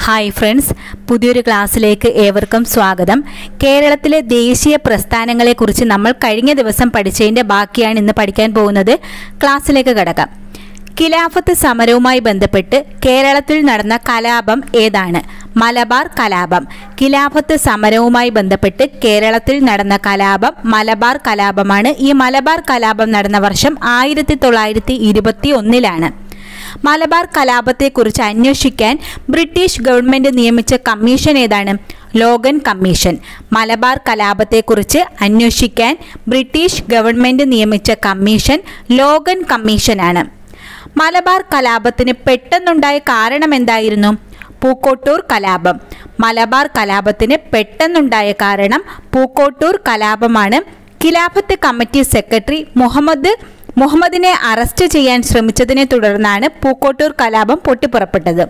hi friends പുതിയൊരു ക്ലാസ്സിലേക്ക് ഏവർക്കും സ്വാഗതം കേരളത്തിലെ ദേശീയ പ്രസ്ഥാനങ്ങളെക്കുറിച്ച് നമ്മൾ കഴിഞ്ഞ ദിവസം പഠിച്ചതിൻ്റെ ബാക്കിയാണ് ഇന്ന് പഠിക്കാൻ പോകുന്നത് ക്ലാസ്സിലേക്ക് കടക്കാം ഖിലാഫത്ത് സമരവുമായി ബന്ധപ്പെട്ട് കേരളത്തിൽ നടന്ന കലാപം ഏതാണ് മലബാർ കലാപം ഖിലാഫത്ത് സമരവുമായി ബന്ധപ്പെട്ട് കേരളത്തിൽ നടന്ന കലാപം മലബാർ കലാപമാണ് ഈ മലബാർ കലാപം നടന്ന വർഷം ആയിരത്തി തൊള്ളായിരത്തി ഇരുപത്തി ഒന്നിലാണ് മലബാർ കലാപത്തെക്കുറിച്ച് അന്വേഷിക്കാൻ ബ്രിട്ടീഷ് ഗവൺമെന്റ് നിയമിച്ച കമ്മീഷൻ ഏതാണ് ലോഗൻ കമ്മീഷൻ മലബാർ കലാപത്തെക്കുറിച്ച് അന്വേഷിക്കാൻ ബ്രിട്ടീഷ് ഗവൺമെന്റ് നിയമിച്ച കമ്മീഷൻ ലോഗൻ കമ്മീഷനാണ് മലബാർ കലാപത്തിന് പെട്ടെന്നുണ്ടായ കാരണം എന്തായിരുന്നു പൂക്കോട്ടൂർ കലാപം മലബാർ കലാപത്തിന് പെട്ടെന്നുണ്ടായ കാരണം പൂക്കോട്ടൂർ കലാപമാണ് ഖിലാഫത്ത് കമ്മിറ്റി സെക്രട്ടറി മുഹമ്മദ് മുഹമ്മദിനെ അറസ്റ്റ് ചെയ്യാൻ ശ്രമിച്ചതിനെ തുടർന്നാണ് പൂക്കോട്ടൂർ കലാപം പൊട്ടിപ്പുറപ്പെട്ടത്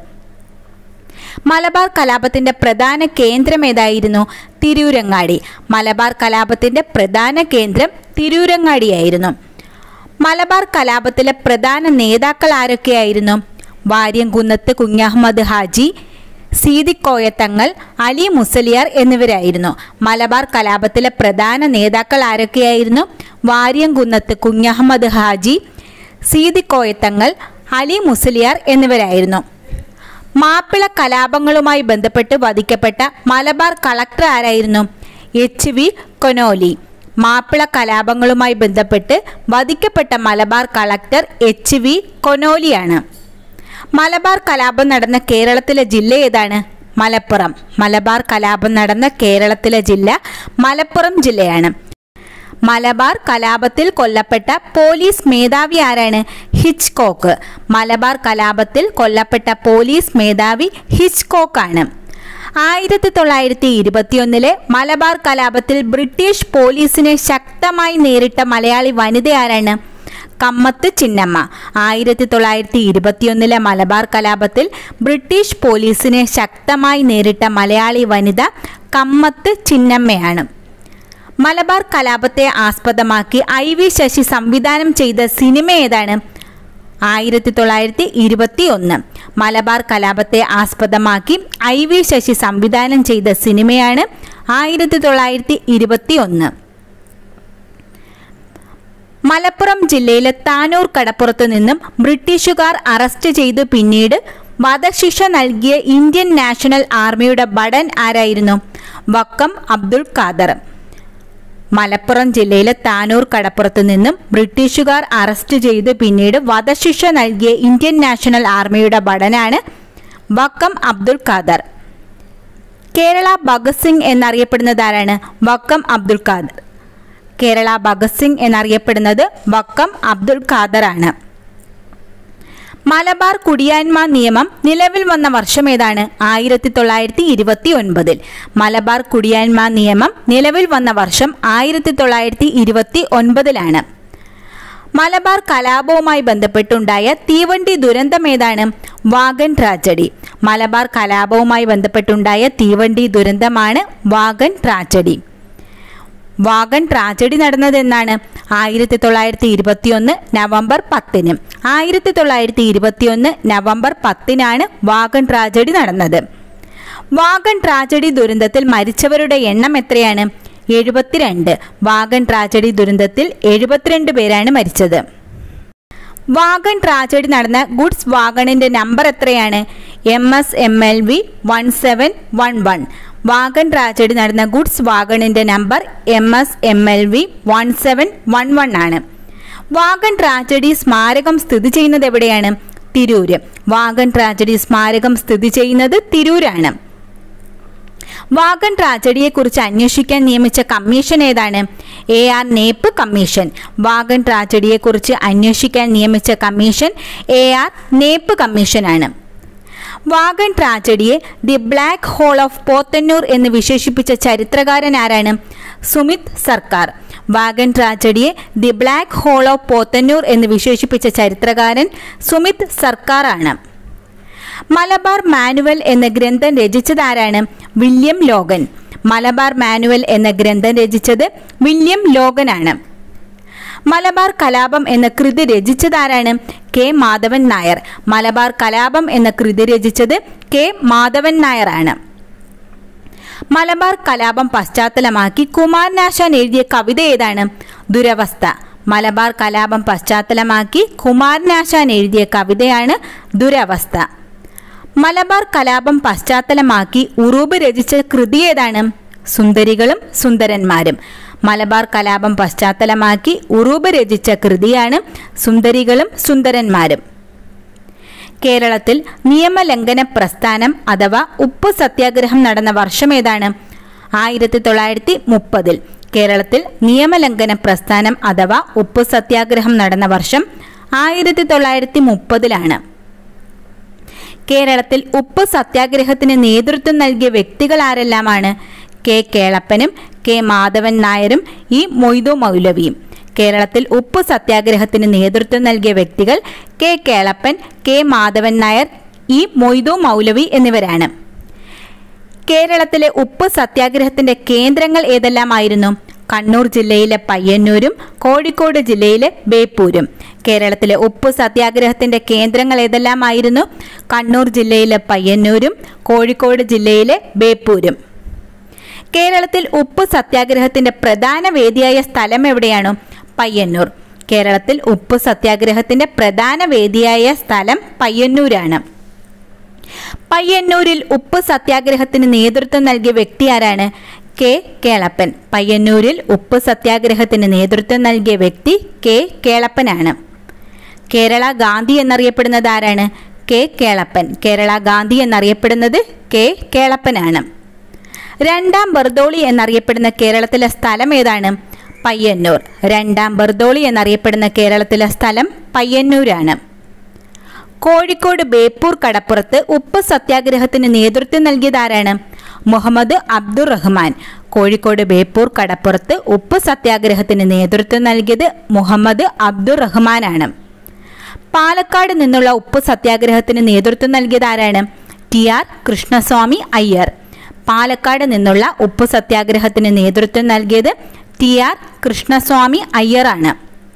മലബാർ കലാപത്തിന്റെ പ്രധാന കേന്ദ്രം ഏതായിരുന്നു തിരൂരങ്ങാടി മലബാർ കലാപത്തിന്റെ പ്രധാന കേന്ദ്രം തിരൂരങ്ങാടിയായിരുന്നു മലബാർ കലാപത്തിലെ പ്രധാന നേതാക്കൾ ആരൊക്കെയായിരുന്നു വാര്യംകുന്നത്ത് കുഞ്ഞഹമ്മദ് ഹാജി സീതിക്കോയത്തങ്ങൾ അലി മുസലിയാർ എന്നിവരായിരുന്നു മലബാർ കലാപത്തിലെ പ്രധാന നേതാക്കൾ ആരൊക്കെയായിരുന്നു വാര്യംകുന്നത്ത് കുഞ്ഞഹമ്മദ് ഹാജി സീതിക്കോയത്തങ്ങൾ അലി മുസലിയാർ എന്നിവരായിരുന്നു മാപ്പിള കലാപങ്ങളുമായി ബന്ധപ്പെട്ട് വധിക്കപ്പെട്ട മലബാർ കളക്ടർ ആരായിരുന്നു എച്ച് വി കൊനോലി മാപ്പിള കലാപങ്ങളുമായി ബന്ധപ്പെട്ട് വധിക്കപ്പെട്ട മലബാർ കളക്ടർ എച്ച് വി കൊനോലിയാണ് മലബാർ കലാപം നടന്ന കേരളത്തിലെ ജില്ല ഏതാണ് മലപ്പുറം മലബാർ കലാപം നടന്ന കേരളത്തിലെ ജില്ല മലപ്പുറം ജില്ലയാണ് മലബാർ കലാപത്തിൽ കൊല്ലപ്പെട്ട പോലീസ് മേധാവി ആരാണ് ഹിച്ച്കോക്ക് മലബാർ കലാപത്തിൽ കൊല്ലപ്പെട്ട പോലീസ് മേധാവി ഹിച്ച്കോക്ക് ആണ് ആയിരത്തി തൊള്ളായിരത്തി ഇരുപത്തിയൊന്നിലെ മലബാർ കലാപത്തിൽ ബ്രിട്ടീഷ് പോലീസിനെ ശക്തമായി നേരിട്ട മലയാളി വനിത ആരാണ് കമ്മത്ത് ചിന്നമ്മ ആയിരത്തി തൊള്ളായിരത്തി ഇരുപത്തിയൊന്നിലെ മലബാർ കലാപത്തിൽ ബ്രിട്ടീഷ് പോലീസിനെ ശക്തമായി നേരിട്ട മലയാളി വനിത കമ്മത്ത് ചിന്നമ്മയാണ് മലബാർ കലാപത്തെ ആസ്പദമാക്കി ഐ വി ശശി സംവിധാനം ചെയ്ത സിനിമ ഏതാണ് ആയിരത്തി തൊള്ളായിരത്തി ഇരുപത്തി ഒന്ന് മലബാർ കലാപത്തെ ആസ്പദമാക്കി ഐ വി ശശി സംവിധാനം ചെയ്ത സിനിമയാണ് ആയിരത്തി തൊള്ളായിരത്തി ഇരുപത്തി ഒന്ന് മലപ്പുറം ജില്ലയിലെ താനൂർ കടപ്പുറത്തു നിന്നും ബ്രിട്ടീഷുകാർ അറസ്റ്റ് ചെയ്തു പിന്നീട് വധശിക്ഷ നൽകിയ ഇന്ത്യൻ നാഷണൽ ആർമിയുടെ ഭടൻ ആരായിരുന്നു വക്കം അബ്ദുൾ ഖാദർ മലപ്പുറം ജില്ലയിലെ താനൂർ കടപ്പുറത്തു നിന്നും ബ്രിട്ടീഷുകാർ അറസ്റ്റ് ചെയ്ത് പിന്നീട് വധശിക്ഷ നൽകിയ ഇന്ത്യൻ നാഷണൽ ആർമിയുടെ ഭടനാണ് വക്കം അബ്ദുൾ ഖാദർ കേരള ഭഗത് സിംഗ് എന്നറിയപ്പെടുന്നത് ആരാണ് വക്കം അബ്ദുൾ ഖാദർ കേരള ഭഗത് സിംഗ് എന്നറിയപ്പെടുന്നത് വക്കം അബ്ദുൾ ഖാദർ ആണ് മലബാർ കുടിയാന്മ നിയമം നിലവിൽ വന്ന വർഷം ഏതാണ് ആയിരത്തി തൊള്ളായിരത്തി ഇരുപത്തി ഒൻപതിൽ മലബാർ കുടിയാന്മ നിയമം നിലവിൽ വന്ന വർഷം ആയിരത്തി തൊള്ളായിരത്തി ഇരുപത്തി ഒൻപതിലാണ് മലബാർ കലാപവുമായി ബന്ധപ്പെട്ടുണ്ടായ തീവണ്ടി ദുരന്തം ഏതാണ് വാഗൻ ട്രാജഡി മലബാർ കലാപവുമായി ബന്ധപ്പെട്ടുണ്ടായ തീവണ്ടി ദുരന്തമാണ് വാഗൻ ട്രാജഡി വാഗൺ ട്രാജഡി നടന്നതെന്നാണ് ആയിരത്തി തൊള്ളായിരത്തി ഇരുപത്തിയൊന്ന് നവംബർ പത്തിന് ആയിരത്തി തൊള്ളായിരത്തി ഇരുപത്തിയൊന്ന് നവംബർ പത്തിനാണ് വാഗൺ ട്രാജഡി നടന്നത് വാഗൺ ട്രാജഡി ദുരന്തത്തിൽ മരിച്ചവരുടെ എണ്ണം എത്രയാണ് എഴുപത്തിരണ്ട് വാഗൺ ട്രാജഡി ദുരന്തത്തിൽ എഴുപത്തിരണ്ട് പേരാണ് മരിച്ചത് വാഗൺ ട്രാജഡി നടന്ന ഗുഡ്സ് വാഗണിന്റെ നമ്പർ എത്രയാണ് M S M L V one seven one one wagon tragedy നടന്ന ഗുഡ്സ് വാഗണിന്റെ number M S M L V one seven one one ആണ് വാഗൺ ട്രാജഡി സ്മാരകം സ്ഥിതി ചെയ്യുന്നത് എവിടെയാണ് തിരൂര് വാഗൺ ട്രാജഡി സ്മാരകം സ്ഥിതി ചെയ്യുന്നത് തിരൂരാണ് വാഗൺ ട്രാജഡിയെക്കുറിച്ച് അന്വേഷിക്കാൻ നിയമിച്ച കമ്മീഷൻ ഏതാണ് A R Knapp commission wagon ട്രാജഡിയെക്കുറിച്ച് അന്വേഷിക്കാൻ നിയമിച്ച കമ്മീഷൻ എ ആർ നേപ്പ് കമ്മീഷനാണ് വാഗൺ ട്രാജഡിയെ the black hole of Pothanur എന്ന് വിശേഷിപ്പിച്ച ചരിത്രകാരൻ ആരാണ് സുമിത് സർക്കാർ വാഗൺ ട്രാജഡിയെ the black hole of Pothanur എന്ന് വിശേഷിപ്പിച്ച ചരിത്രകാരൻ സുമിത് സർക്കാർ ആണ് മലബാർ മാനുവൽ എന്ന ഗ്രന്ഥം രചിച്ചത് ആരാണ് വില്യം ലോഗൻ മലബാർ മാനുവൽ എന്ന ഗ്രന്ഥം രചിച്ചത് വില്യം ലോഗനാണ് മലബാർ കലാപം എന്ന കൃതി രചിച്ചതാരാണ് കെ മാധവൻ നായർ മലബാർ കലാപം എന്ന കൃതി രചിച്ചത് കെ മാധവൻ നായറാണ് മലബാർ കലാപം പശ്ചാത്തലമാക്കി കുമാരനാശാൻ എഴുതിയ കവിത ഏതാണ് ദുരവസ്ഥ മലബാർ കലാപം പശ്ചാത്തലമാക്കി കുമാരനാശാൻ എഴുതിയ കവിതയാണ് ദുരവസ്ഥ മലബാർ കലാപം പശ്ചാത്തലമാക്കി ഉറൂബ് രചിച്ച കൃതി ഏതാണ് സുന്ദരികളും സുന്ദരന്മാരും മലബാർ കലാപം പശ്ചാത്തലമാക്കി ഉറൂബ് രചിച്ച കൃതിയാണ് സുന്ദരികളും സുന്ദരന്മാരും കേരളത്തിൽ നിയമലംഘന പ്രസ്ഥാനം അഥവാ ഉപ്പ് സത്യാഗ്രഹം നടന്ന വർഷം ഏതാണ് ആയിരത്തി തൊള്ളായിരത്തി മുപ്പതിൽ കേരളത്തിൽ നിയമലംഘന പ്രസ്ഥാനം അഥവാ ഉപ്പ് സത്യാഗ്രഹം നടന്ന വർഷം ആയിരത്തി തൊള്ളായിരത്തി മുപ്പതിലാണ് കേരളത്തിൽ ഉപ്പ് സത്യാഗ്രഹത്തിന് നേതൃത്വം നൽകിയ വ്യക്തികൾ ആരെല്ലാമാണ് കെ കേളപ്പനും കെ മാധവൻ നായരും ഇ മൊയ്തു മൗലവിയും കേരളത്തിൽ ഉപ്പ് സത്യാഗ്രഹത്തിന് നേതൃത്വം നൽകിയ വ്യക്തികൾ K Kelappan K Madhavan Nair E Moidu Maulavi എന്നിവരാണ് കേരളത്തിലെ ഉപ്പ് സത്യാഗ്രഹത്തിന്റെ കേന്ദ്രങ്ങൾ ഏതെല്ലാമായിരുന്നു കണ്ണൂർ ജില്ലയിലെ പയ്യന്നൂരും കോഴിക്കോട് ജില്ലയിലെ ബേപ്പൂരും കേരളത്തിലെ ഉപ്പ് സത്യാഗ്രഹത്തിന്റെ കേന്ദ്രങ്ങൾ ഏതെല്ലാമായിരുന്നു കണ്ണൂർ ജില്ലയിലെ പയ്യന്നൂരും കോഴിക്കോട് ജില്ലയിലെ ബേപ്പൂരും കേരളത്തിൽ ഉപ്പ് സത്യാഗ്രഹത്തിന്റെ പ്രധാന വേദിയായ സ്ഥലം എവിടെയാണ് പയ്യന്നൂർ കേരളത്തിൽ ഉപ്പ് സത്യാഗ്രഹത്തിന്റെ പ്രധാന വേദിയായ സ്ഥലം പയ്യന്നൂരാണ് പയ്യന്നൂരിൽ ഉപ്പ് സത്യാഗ്രഹത്തിന് നേതൃത്വം നൽകിയ വ്യക്തി ആരാണ് കെ കേളപ്പൻ പയ്യന്നൂരിൽ ഉപ്പ് സത്യാഗ്രഹത്തിന് നേതൃത്വം നൽകിയ വ്യക്തി കെ കേളപ്പനാണ് കേരള ഗാന്ധി എന്നറിയപ്പെടുന്നത് ആരാണ് കെ കേളപ്പൻ കേരള ഗാന്ധി എന്നറിയപ്പെടുന്നത് കെ കേളപ്പനാണ് രണ്ടാം ബർദോളി എന്നറിയപ്പെടുന്ന കേരളത്തിലെ സ്ഥലം ഏതാണ് പയ്യന്നൂർ രണ്ടാം ബർദോളി എന്നറിയപ്പെടുന്ന കേരളത്തിലെ സ്ഥലം പയ്യന്നൂരാണ് കോഴിക്കോട് ബേപ്പൂർ കടപ്പുറത്ത് ഉപ്പ് സത്യാഗ്രഹത്തിന് നേതൃത്വം നൽകിയതാരാണ് മുഹമ്മദ് അബ്ദുർ റഹ്മാൻ കോഴിക്കോട് ബേപ്പൂർ കടപ്പുറത്ത് ഉപ്പ് സത്യാഗ്രഹത്തിന് നേതൃത്വം നൽകിയത് മുഹമ്മദ് അബ്ദുർ റഹ്മാനാണ് പാലക്കാട് നിന്നുള്ള ഉപ്പ് സത്യാഗ്രഹത്തിന് നേതൃത്വം നൽകിയത് ആരാണ് ടി ആർ കൃഷ്ണസ്വാമി അയ്യർ പാലക്കാട് നിന്നുള്ള ഉപ്പ് സത്യാഗ്രഹത്തിന് നേതൃത്വം നൽകിയത് ടി ആർ കൃഷ്ണസ്വാമി അയ്യറാണ്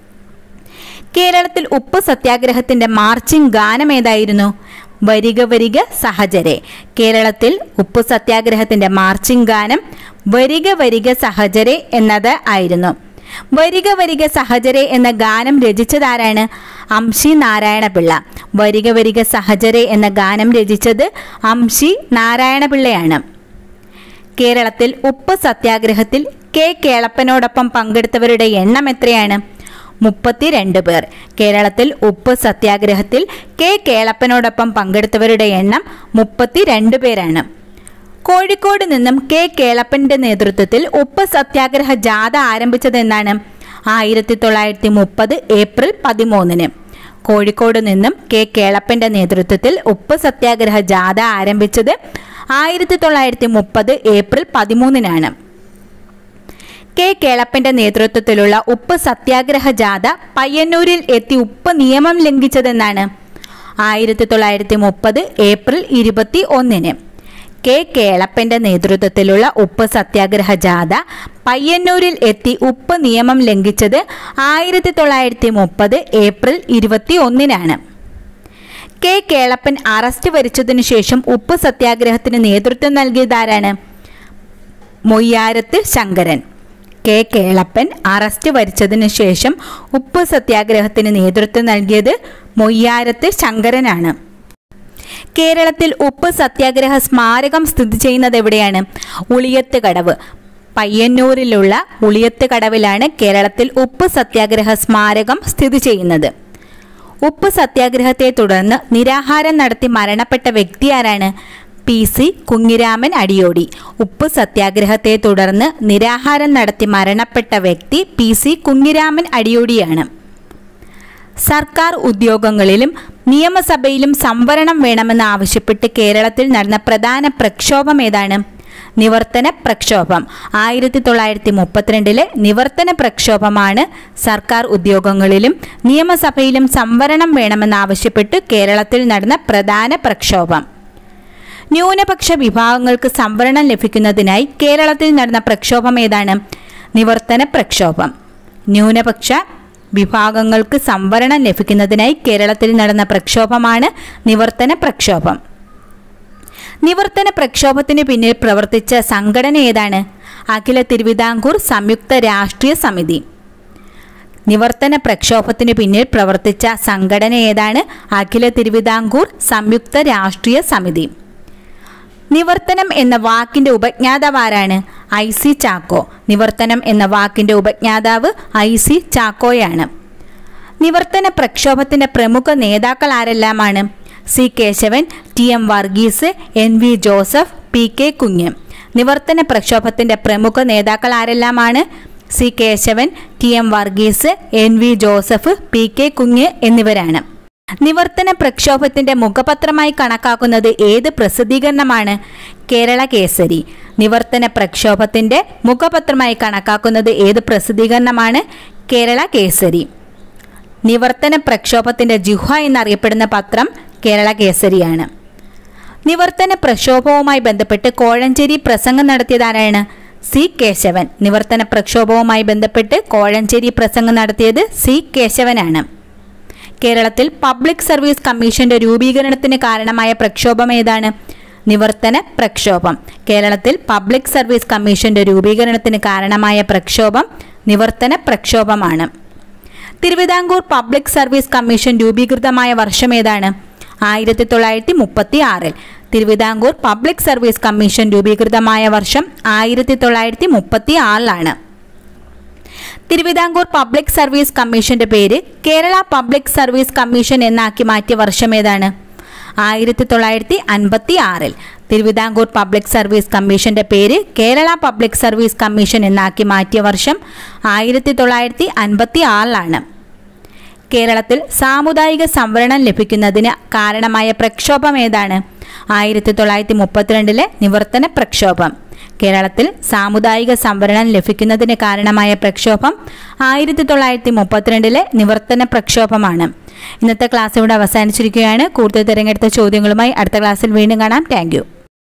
കേരളത്തിൽ ഉപ്പ് സത്യാഗ്രഹത്തിന്റെ മാർച്ചിങ് ഗാനം ഏതായിരുന്നു വരിക വരിക സഹചരെ കേരളത്തിൽ ഉപ്പ് സത്യാഗ്രഹത്തിന്റെ മാർച്ചിങ് ഗാനം വരിക വരിക സഹചരെ എന്നത് ആയിരുന്നു വരിക വരിക സഹചരെ എന്ന ഗാനം രചിച്ചതാരാണ് അംഷി നാരായണപിള്ള വരിക വരിക സഹചരെ എന്ന ഗാനം രചിച്ചത് അംഷി നാരായണപിള്ളയാണ് കേരളത്തിൽ ഉപ്പ് സത്യാഗ്രഹത്തിൽ കെ കേളപ്പനോടൊപ്പം പങ്കെടുത്തവരുടെ എണ്ണം എത്രയാണ് മുപ്പത്തിരണ്ട് പേർ കേരളത്തിൽ ഉപ്പ് സത്യാഗ്രഹത്തിൽ കെ കേളപ്പനോടൊപ്പം പങ്കെടുത്തവരുടെ എണ്ണം മുപ്പത്തിരണ്ട് പേരാണ് കോഴിക്കോട് നിന്നും കെ കേളപ്പന്റെ നേതൃത്വത്തിൽ ഉപ്പ് സത്യാഗ്രഹ ജാഥ ആരംഭിച്ചതെന്നാണ് ആയിരത്തി തൊള്ളായിരത്തി മുപ്പത് ഏപ്രിൽ പതിമൂന്നിന് കോഴിക്കോട് നിന്നും കെ കേളപ്പന്റെ നേതൃത്വത്തിൽ ഉപ്പ് സത്യാഗ്രഹ ജാഥ ആരംഭിച്ചത് ആയിരത്തി തൊള്ളായിരത്തി മുപ്പത് ഏപ്രിൽ പതിമൂന്നിനാണ് കെ കേളപ്പന്റെ നേതൃത്വത്തിലുള്ള ഉപ്പ് സത്യാഗ്രഹ ജാഥ പയ്യന്നൂരിൽ എത്തി ഉപ്പ് നിയമം ലംഘിച്ചതെന്നാണ് ആയിരത്തി തൊള്ളായിരത്തി മുപ്പത് ഏപ്രിൽ ഇരുപത്തി ഒന്നിന് കെ കേളപ്പന്റെ നേതൃത്വത്തിലുള്ള ഉപ്പ് സത്യാഗ്രഹ ജാഥ പയ്യന്നൂരിൽ എത്തി ഉപ്പ് നിയമം ലംഘിച്ചത് ആയിരത്തി തൊള്ളായിരത്തി മുപ്പത് ഏപ്രിൽ ഇരുപത്തി ഒന്നിനാണ് കെ കേളപ്പൻ അറസ്റ്റ് വരിച്ചതിനു ശേഷം ഉപ്പ് സത്യാഗ്രഹത്തിന് നേതൃത്വം നൽകിയതാരാണ് മൊയ്യാരത്ത് ശങ്കരൻ കെ കേളപ്പൻ അറസ്റ്റ് വരിച്ചതിനു ശേഷം ഉപ്പ് സത്യാഗ്രഹത്തിന് നേതൃത്വം നൽകിയത് മൊയ്യാരത്ത് ശങ്കരനാണ് കേരളത്തിൽ ഉപ്പ് സത്യാഗ്രഹ സ്മാരകം സ്ഥിതി ചെയ്യുന്നത് എവിടെയാണ് ഉളിയത്ത് കടവ് പയ്യന്നൂരിലുള്ള ഉളിയത്ത് കടവിലാണ് കേരളത്തിൽ ഉപ്പ് സത്യാഗ്രഹ സ്മാരകം സ്ഥിതി ചെയ്യുന്നത് ഉപ്പ് സത്യാഗ്രഹത്തെ തുടർന്ന് നിരാഹാരം നടത്തി മരണപ്പെട്ട വ്യക്തി ആരാണ് പി സി കുഞ്ഞിരാമൻ അടിയോടി ഉപ്പ് സത്യാഗ്രഹത്തെ തുടർന്ന് നിരാഹാരം നടത്തി മരണപ്പെട്ട വ്യക്തി പി സി കുഞ്ഞിരാമൻ അടിയോടിയാണ് സർക്കാർ ഉദ്യോഗങ്ങളിലും നിയമസഭയിലും സംവരണം വേണമെന്ന് ആവശ്യപ്പെട്ട് കേരളത്തിൽ നടന്ന പ്രധാന പ്രക്ഷോഭം ഏതാണ് നിവർത്തന പ്രക്ഷോഭം ആയിരത്തി തൊള്ളായിരത്തി മുപ്പത്തിരണ്ടിലെ നിവർത്തന പ്രക്ഷോഭമാണ് സർക്കാർ ഉദ്യോഗങ്ങളിലും നിയമസഭയിലും സംവരണം വേണമെന്നാവശ്യപ്പെട്ട് കേരളത്തിൽ നടന്ന പ്രധാന പ്രക്ഷോഭം ന്യൂനപക്ഷ വിഭാഗങ്ങൾക്ക് സംവരണം ലഭിക്കുന്നതിനായി കേരളത്തിൽ നടന്ന പ്രക്ഷോഭം ഏതാണ് നിവർത്തന പ്രക്ഷോഭം ന്യൂനപക്ഷ വിഭാഗങ്ങൾക്ക് സംവരണം ലഭിക്കുന്നതിനായി കേരളത്തിൽ നടന്ന പ്രക്ഷോഭമാണ് നിവർത്തന പ്രക്ഷോഭം നിവർത്തന പ്രക്ഷോഭത്തിന് പിന്നിൽ പ്രവർത്തിച്ച സംഘടന ഏതാണ് അഖില തിരുവിതാംകൂർ സംയുക്ത രാഷ്ട്രീയ സമിതി നിവർത്തന പ്രക്ഷോഭത്തിന് പിന്നിൽ പ്രവർത്തിച്ച സംഘടന ഏതാണ് അഖില തിരുവിതാംകൂർ സംയുക്ത രാഷ്ട്രീയ സമിതി നിവർത്തനം എന്ന വാക്കിന്റെ ഉപജ്ഞാതാവ് ആരാണ് ഐ സി ചാക്കോ നിവർത്തനം എന്ന വാക്കിന്റെ ഉപജ്ഞാതാവ് ഐ സി ചാക്കോയാണ് നിവർത്തന പ്രക്ഷോഭത്തിന്റെ പ്രമുഖ നേതാക്കൾ ആരെല്ലാമാണ് C Kesavan T M Varghese N V Joseph P K Kunju Nivarthana പ്രക്ഷോഭത്തിന്റെ പ്രമുഖ നേതാക്കൾ ആരെല്ലാമാണ് C Kesavan T M Varghese N V Joseph P K Kunju എന്നിവരാണ് നിവർത്തന പ്രക്ഷോഭത്തിന്റെ മുഖപത്രമായി കണക്കാക്കുന്നത് ഏത് പ്രസിദ്ധീകരണമാണ് കേരള കേസരി നിവർത്തന പ്രക്ഷോഭത്തിന്റെ മുഖപത്രമായി കണക്കാക്കുന്നത് ഏത് പ്രസിദ്ധീകരണമാണ് കേരള കേസരി നിവർത്തന പ്രക്ഷോഭത്തിന്റെ ജിഹ്വ എന്നറിയപ്പെടുന്ന പത്രം കേരള കേസരിയാണ് നിവർത്തന പ്രക്ഷോഭവുമായി ബന്ധപ്പെട്ട് കോഴഞ്ചേരി പ്രസംഗം നടത്തിയതാരാണ് സി കേശവൻ നിവർത്തന പ്രക്ഷോഭവുമായി ബന്ധപ്പെട്ട് കോഴഞ്ചേരി പ്രസംഗം നടത്തിയത് സി കേശവനാണ് കേരളത്തിൽ പബ്ലിക് സർവീസ് കമ്മീഷന്റെ രൂപീകരണത്തിന് കാരണമായ പ്രക്ഷോഭം ഏതാണ് നിവർത്തന പ്രക്ഷോഭം കേരളത്തിൽ പബ്ലിക് സർവീസ് കമ്മീഷന്റെ രൂപീകരണത്തിന് കാരണമായ പ്രക്ഷോഭം നിവർത്തന പ്രക്ഷോഭമാണ് തിരുവിതാംകൂർ പബ്ലിക് സർവീസ് കമ്മീഷൻ രൂപീകൃതമായ വർഷം ഏതാണ് ആയിരത്തി തൊള്ളായിരത്തി മുപ്പത്തി ആറിൽ തിരുവിതാംകൂർ പബ്ലിക് സർവീസ് കമ്മീഷൻ രൂപീകൃതമായ വർഷം ആയിരത്തി തൊള്ളായിരത്തി മുപ്പത്തി ആറിലാണ് തിരുവിതാംകൂർ പബ്ലിക് സർവീസ് കമ്മീഷന്റെ പേര് കേരള പബ്ലിക് സർവീസ് കമ്മീഷൻ എന്നാക്കി മാറ്റിയ വർഷം ഏതാണ് ആയിരത്തി തൊള്ളായിരത്തി അൻപത്തി ആറിൽ തിരുവിതാംകൂർ പബ്ലിക് സർവീസ് കമ്മീഷന്റെ പേര് കേരള പബ്ലിക് സർവീസ് കമ്മീഷൻ എന്നാക്കി മാറ്റിയ വർഷം ആയിരത്തി തൊള്ളായിരത്തി അൻപത്തി ആറിലാണ് കേരളത്തിൽ സാമുദായിക സംവരണം ലഭിക്കുന്നതിന് കാരണമായ പ്രക്ഷോഭം ഏതാണ് ആയിരത്തി തൊള്ളായിരത്തി മുപ്പത്തിരണ്ടിലെ നിവർത്തന പ്രക്ഷോഭം കേരളത്തിൽ സാമുദായിക സംവരണം ലഭിക്കുന്നതിന് കാരണമായ പ്രക്ഷോഭം ആയിരത്തി തൊള്ളായിരത്തി മുപ്പത്തിരണ്ടിലെ നിവർത്തന പ്രക്ഷോഭമാണ് ഇന്നത്തെ ക്ലാസ് ഇവിടെ അവസാനിച്ചിരിക്കുകയാണ് കൂടുതൽ തിരഞ്ഞെടുത്ത ചോദ്യങ്ങളുമായി അടുത്ത ക്ലാസ്സിൽ വീണ്ടും കാണാം താങ്ക്